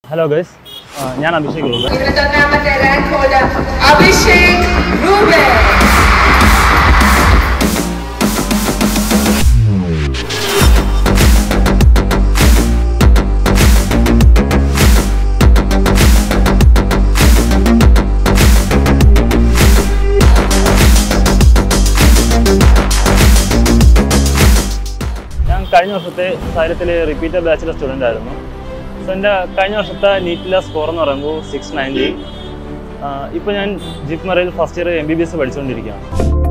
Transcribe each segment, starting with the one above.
hello guys ഞാൻ അഭിഷേക് രൂപ ഇരുപത്തൊന്നാമത്തെ റാങ്ക് ഹോൾഡർ അഭിഷേക് റൂബൻ ഞാൻ കഴിഞ്ഞ വർഷത്തെ സാഹചര്യത്തിൽ റിപ്പീറ്റഡ് ബാച്ചിലർ സ്റ്റുഡൻ്റ് ആയിരുന്നു സോ എൻ്റെ കഴിഞ്ഞ വർഷത്തെ നീറ്റിലെ സ്കോർ എന്ന് പറയുമ്പോൾ സിക്സ് നയൻറ്റി ഇപ്പോൾ ഞാൻ ജിപ്മറയിൽ first year M B B S പഠിച്ചുകൊണ്ടിരിക്കുകയാണ്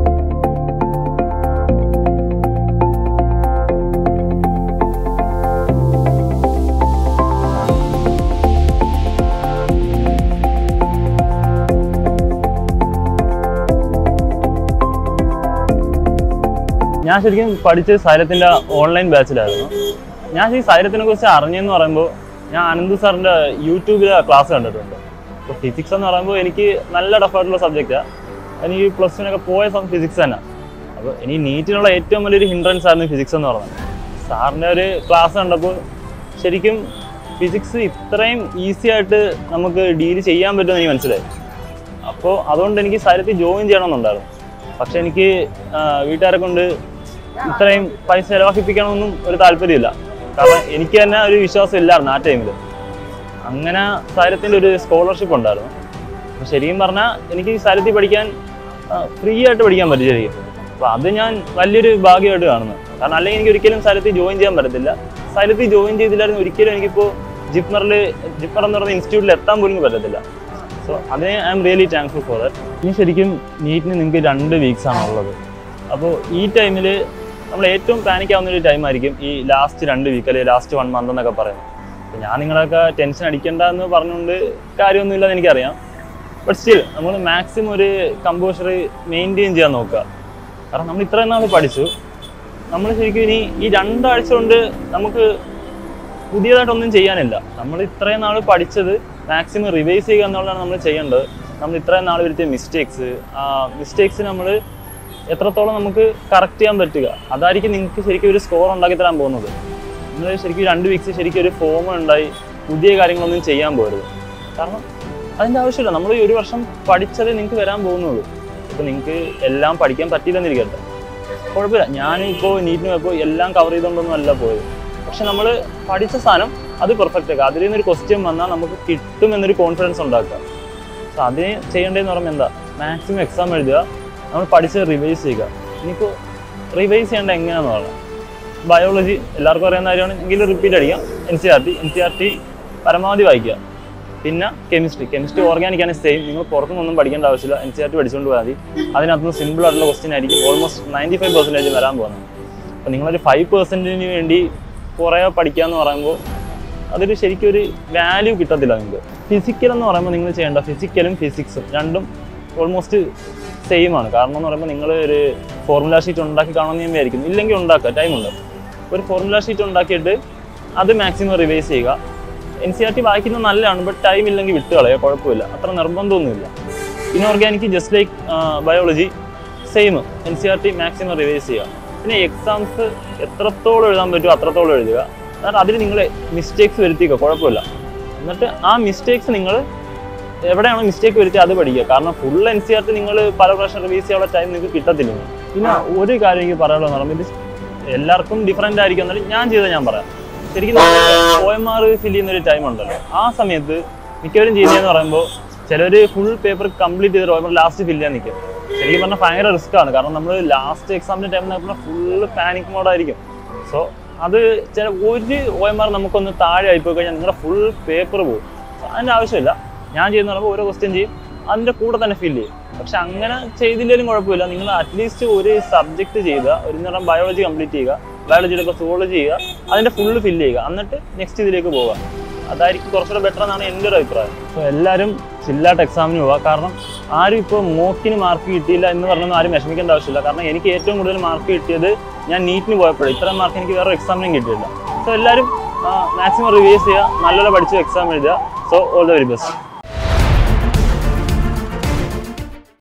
ഞാൻ ശരിക്കും പഠിച്ചത് സൈലത്തിൻ്റെ ഓൺലൈൻ ബാച്ചിലായിരുന്നു ഞാൻ ഈ സൈലത്തിനെ കുറിച്ച് അറിഞ്ഞെന്ന് പറയുമ്പോൾ ഞാൻ അനന്ത് സാറിൻ്റെ യൂട്യൂബിലെ ക്ലാസ് കണ്ടിട്ടുണ്ട് അപ്പോൾ ഫിസിക്സ് എന്ന് പറയുമ്പോൾ എനിക്ക് നല്ല ടഫായിട്ടുള്ള സബ്ജക്റ്റാണ് എനിക്ക് പ്ലസ് ടുവിനൊക്കെ പോയ സമയം ഫിസിക്സ് തന്നെ അപ്പോൾ ഇനി നീറ്റിനുള്ള ഏറ്റവും വലിയൊരു ഹിൻഡ്രൻസ് ആയിരുന്നു ഫിസിക്സ് എന്ന് പറയുന്നത് സാറിൻ്റെ ഒരു ക്ലാസ് കണ്ടപ്പോൾ ശരിക്കും ഫിസിക്സ് ഇത്രയും ഈസി ആയിട്ട് നമുക്ക് ഡീൽ ചെയ്യാൻ പറ്റുമെന്ന് എനിക്ക് മനസ്സിലായി അപ്പോൾ അതുകൊണ്ട് എനിക്ക് സൈലത്തിൽ ജോയിൻ ചെയ്യണമെന്നുണ്ടായിരുന്നു പക്ഷെ എനിക്ക് ആ, വീട്ടുകാരെ കൊണ്ട് ഇത്രയും പൈസ ചിലവാക്കിപ്പിക്കണമെന്നും ഒരു താല്പര്യമില്ല കാരണം എനിക്ക് തന്നെ ഒരു വിശ്വാസം ഇല്ലായിരുന്നു ആ ടൈമിൽ അങ്ങനെ സൈലത്തിൻ്റെ ഒരു സ്കോളർഷിപ്പ് ഉണ്ടായിരുന്നു അപ്പോൾ ശരിക്കും പറഞ്ഞാൽ എനിക്ക് സൈലത്തിൽ പഠിക്കാൻ ഫ്രീ ആയിട്ട് പഠിക്കാൻ പറ്റും ശരിക്കും അപ്പോൾ അത് ഞാൻ വലിയൊരു ഭാഗ്യമായിട്ട് കാണുന്നു കാരണം അല്ലെങ്കിൽ എനിക്ക് ഒരിക്കലും സൈലത്തിൽ ജോയിൻ ചെയ്യാൻ പറ്റത്തില്ല സൈലത്തിൽ ജോയിൻ ചെയ്തില്ലായിരുന്നു ഒരിക്കലും എനിക്കിപ്പോൾ ജിപ്മറിൽ ജിപ്മർ എന്ന് പറയുന്ന ഇൻസ്റ്റിറ്റ്യൂട്ടിൽ എത്താൻ പോലും പറ്റത്തില്ല സോ അതിന് I'm really thankful for that ഇനി ശരിക്കും നീറ്റിന് നിങ്ങൾക്ക് രണ്ട് വീക്സ് ആണ് ഉള്ളത് അപ്പോൾ ഈ ടൈമിൽ നമ്മൾ ഏറ്റവും പാനിക് ആവുന്ന ഒരു ടൈം ആയിരിക്കും ഈ ലാസ്റ്റ് രണ്ട് വീക്ക് അല്ലെങ്കിൽ ലാസ്റ്റ് വൺ മന്ത് എന്നൊക്കെ പറയുന്നത് അപ്പോൾ ഞാൻ നിങ്ങളൊക്കെ ടെൻഷൻ അടിക്കേണ്ട എന്ന് പറഞ്ഞുകൊണ്ട് കാര്യമൊന്നുമില്ലെന്ന് എനിക്കറിയാം ബട്ട് സ്റ്റിൽ നമ്മൾ മാക്സിമം ഒരു കമ്പോഷർ മെയിൻറ്റെയിൻ ചെയ്യാൻ നോക്കുക കാരണം നമ്മൾ ഇത്രയും നാൾ പഠിച്ചു നമ്മൾ ശരിക്കും ഇനി ഈ രണ്ടാഴ്ച കൊണ്ട് നമുക്ക് പുതിയതായിട്ടൊന്നും ചെയ്യാനില്ല നമ്മൾ ഇത്രയും നാൾ പഠിച്ചത് മാക്സിമം റിവൈസ് ചെയ്യുക എന്നുള്ളതാണ് നമ്മൾ ചെയ്യേണ്ടത് നമ്മൾ ഇത്രയും നാൾ വരുത്തിയ മിസ്റ്റേക്സ് ആ മിസ്റ്റേക്സ് നമ്മൾ എത്രത്തോളം നമുക്ക് കറക്റ്റ് ചെയ്യാൻ പറ്റുക അതായിരിക്കും നിങ്ങൾക്ക് ശരിക്കും ഒരു സ്കോർ ഉണ്ടാക്കി തരാൻ പോകുന്നത് നിങ്ങൾ ശരിക്കും രണ്ട് വീക്സ് ശരിക്കും ഒരു ഫോം ഉണ്ടായി പുതിയ കാര്യങ്ങളൊന്നും ചെയ്യാൻ പോകരുത് കാരണം അതിൻ്റെ ആവശ്യമില്ല നമ്മൾ ഈ ഒരു വർഷം പഠിച്ചതേ നിങ്ങൾക്ക് വരാൻ പോകുന്നുള്ളൂ ഇപ്പോൾ നിങ്ങൾക്ക് എല്ലാം പഠിക്കാൻ പറ്റിയില്ലെന്നിരിക്കട്ടെ കുഴപ്പമില്ല ഞാനിപ്പോൾ നീറ്റിന് പോയപ്പോൾ എല്ലാം കവർ ചെയ്തുകൊണ്ടൊന്നും അല്ല പോയത് പക്ഷെ നമ്മൾ പഠിച്ച സാധനം അത് പെർഫെക്റ്റ് ആക്കുക അതിൽ നിന്നൊരു ക്വസ്റ്റ്യൻ വന്നാൽ നമുക്ക് കിട്ടും എന്നൊരു കോൺഫിഡൻസ് ഉണ്ടാക്കുക സോ അതിന് ചെയ്യേണ്ടതെന്ന് പറയുമ്പോൾ എന്താ മാക്സിമം എക്സാം എഴുതുക നമ്മൾ പഠിച്ച് റിവൈസ് ചെയ്യുക ഇനിയിപ്പോൾ റിവൈസ് ചെയ്യേണ്ട എങ്ങനെയാണെന്ന് പറഞ്ഞാൽ ബയോളജി എല്ലാവർക്കും അറിയാവുന്ന കാര്യമാണ് എങ്കിലും റിപ്പീറ്റ് അടിക്കാം N C R T N C R T പരമാവധി വായിക്കുക പിന്നെ കെമിസ്ട്രി കെമിസ്ട്രി ഓർഗാനിക് ആണ് സെയിം നിങ്ങൾ പുറത്തുനിന്നൊന്നും പഠിക്കേണ്ട ആവശ്യമില്ല എൻ സി ആർ ടി പഠിച്ചുകൊണ്ട് പോയാൽ മതി അതിനകത്തുനിന്ന് സിമ്പിൾ ആയിട്ടുള്ള ക്വസ്റ്റ്യൻ ആയിരിക്കും ഓൾമോസ്റ്റ് നയൻറ്റി ഫൈവ് പെർസെൻറ്റേജ് വരാൻ പോകുന്നത് അപ്പോൾ നിങ്ങളൊരു ഫൈവ് പെർസെൻറ്റിന് വേണ്ടി കുറേ പഠിക്കുക എന്ന് പറയുമ്പോൾ അതൊരു ശരിക്കും ഒരു വാല്യൂ കിട്ടത്തില്ല നിങ്ങൾക്ക് ഫിസിക്കൽ എന്ന് പറയുമ്പോൾ നിങ്ങൾ ചെയ്യേണ്ട ഫിസിക്കലും ഫിസിക്സും രണ്ടും ഓൾമോസ്റ്റ് സെയിം ആണ് കാരണം എന്ന് പറയുമ്പോൾ നിങ്ങൾ ഒരു ഫോർമുല ഷീറ്റ് ഉണ്ടാക്കി കാണുമെന്ന് ഞാൻ വിചാരിക്കുന്നു ഇല്ലെങ്കിൽ ഉണ്ടാക്കുക ടൈമുണ്ട് ഒരു ഫോർമുല ഷീറ്റ് ഉണ്ടാക്കിയിട്ട് അത് മാക്സിമം റിവൈസ് ചെയ്യുക എൻ സി ആർ ടി വായിക്കുന്നത് നല്ലതാണ് ബട്ട് ടൈം ഇല്ലെങ്കിൽ വിട്ട് കളയുക കുഴപ്പമില്ല അത്ര നിർബന്ധമൊന്നുമില്ല inorganic just like biology same N C R T maximum revise ചെയ്യുക പിന്നെ എക്സാംസ് എത്രത്തോളം എഴുതാൻ പറ്റുമോ അത്രത്തോളം എഴുതുക കാരണം അതിൽ നിങ്ങൾ മിസ്റ്റേക്സ് വരുത്തിക്കുക കുഴപ്പമില്ല എന്നിട്ട് ആ മിസ്റ്റേക്സ് നിങ്ങൾ എവിടെയാണോ മിസ്റ്റേക്ക് വരുത്തി അത് പഠിക്കുക കാരണം full N C R T നിങ്ങൾ പല പ്രാവശ്യം റിവൈസ് ചെയ്യാനുള്ള ടൈം നിങ്ങൾക്ക് കിട്ടത്തില്ല പിന്നെ ഒരു കാര്യം എനിക്ക് പറയാനുള്ളത് പറയുമ്പോൾ ഇത് എല്ലാവർക്കും ഡിഫറെൻ്റ് ആയിരിക്കും എന്നാലും ഞാൻ ചെയ്തത് ഞാൻ പറയാം ശരിക്കും ഒ എം ആർ ഫിൽ ചെയ്യുന്ന ഒരു ടൈം ഉണ്ടല്ലോ ആ സമയത്ത് മിക്കവരും ചെയ്യുന്നതെന്ന് പറയുമ്പോൾ ചിലർ ഫുൾ പേപ്പർ കംപ്ലീറ്റ് ചെയ്തിട്ട് O M R last fill ചെയ്യാൻ നിൽക്കും ശരിക്കും പറഞ്ഞാൽ ഭയങ്കര റിസ്ക് ആണ് കാരണം നമ്മൾ ലാസ്റ്റ് എക്സാമിൻ്റെ ടൈം നോക്കുമ്പോൾ ഫുള്ള് പാനിക് മോഡായിരിക്കും സോ അത് ചില ഒരു ഒ എം ആർ നമുക്കൊന്ന് താഴെ ആയിപ്പോയി കഴിഞ്ഞാൽ നിങ്ങളുടെ ഫുൾ പേപ്പർ പോകും So, അതിൻ്റെ ആവശ്യമില്ല ഞാൻ ചെയ്യുന്ന പറയുമ്പോൾ ഓരോ ക്വസ്റ്റ്യൻ ചെയ്യും അതിൻ്റെ കൂടെ തന്നെ ഫില്ല് ചെയ്യും പക്ഷെ അങ്ങനെ ചെയ്തില്ലെങ്കിലും കുഴപ്പമില്ല നിങ്ങൾ അറ്റ്ലീസ്റ്റ് ഒരു സബ്ജക്റ്റ് ചെയ്യുക ഒരു നേരം ബയോളജി കംപ്ലീറ്റ് ചെയ്യുക ബയോളജിയുടെ ഇപ്പോൾ സുവോളജി ചെയ്യുക അതിൻ്റെ ഫുള്ള് ഫില്ല് ചെയ്യുക എന്നിട്ട് നെക്സ്റ്റ് ഇതിലേക്ക് പോവുക അതായിരിക്കും കുറച്ചുകൂടെ ബെറ്റർ എന്നാണ് എൻ്റെ ഒരു അഭിപ്രായം സോ എല്ലാവരും ചില്ലായിട്ട് എക്സാമിന് പോവുക കാരണം ആരും ഇപ്പോൾ മോക്കിന് മാർക്ക് കിട്ടിയില്ല എന്ന് പറഞ്ഞൊന്നും ആരും വിഷമിക്കേണ്ട ആവശ്യമില്ല കാരണം എനിക്ക് ഏറ്റവും കൂടുതൽ മാർക്ക് കിട്ടിയത് ഞാൻ നീറ്റിന് പോയപ്പോഴും ഇത്രയും മാർക്ക് എനിക്ക് വേറെ എക്സാമിനും കിട്ടിയില്ല സോ എല്ലാവരും മാക്സിമം റിവൈസ് ചെയ്യുക നല്ലോണം പഠിച്ച് എക്സാം എഴുതുക so all the very best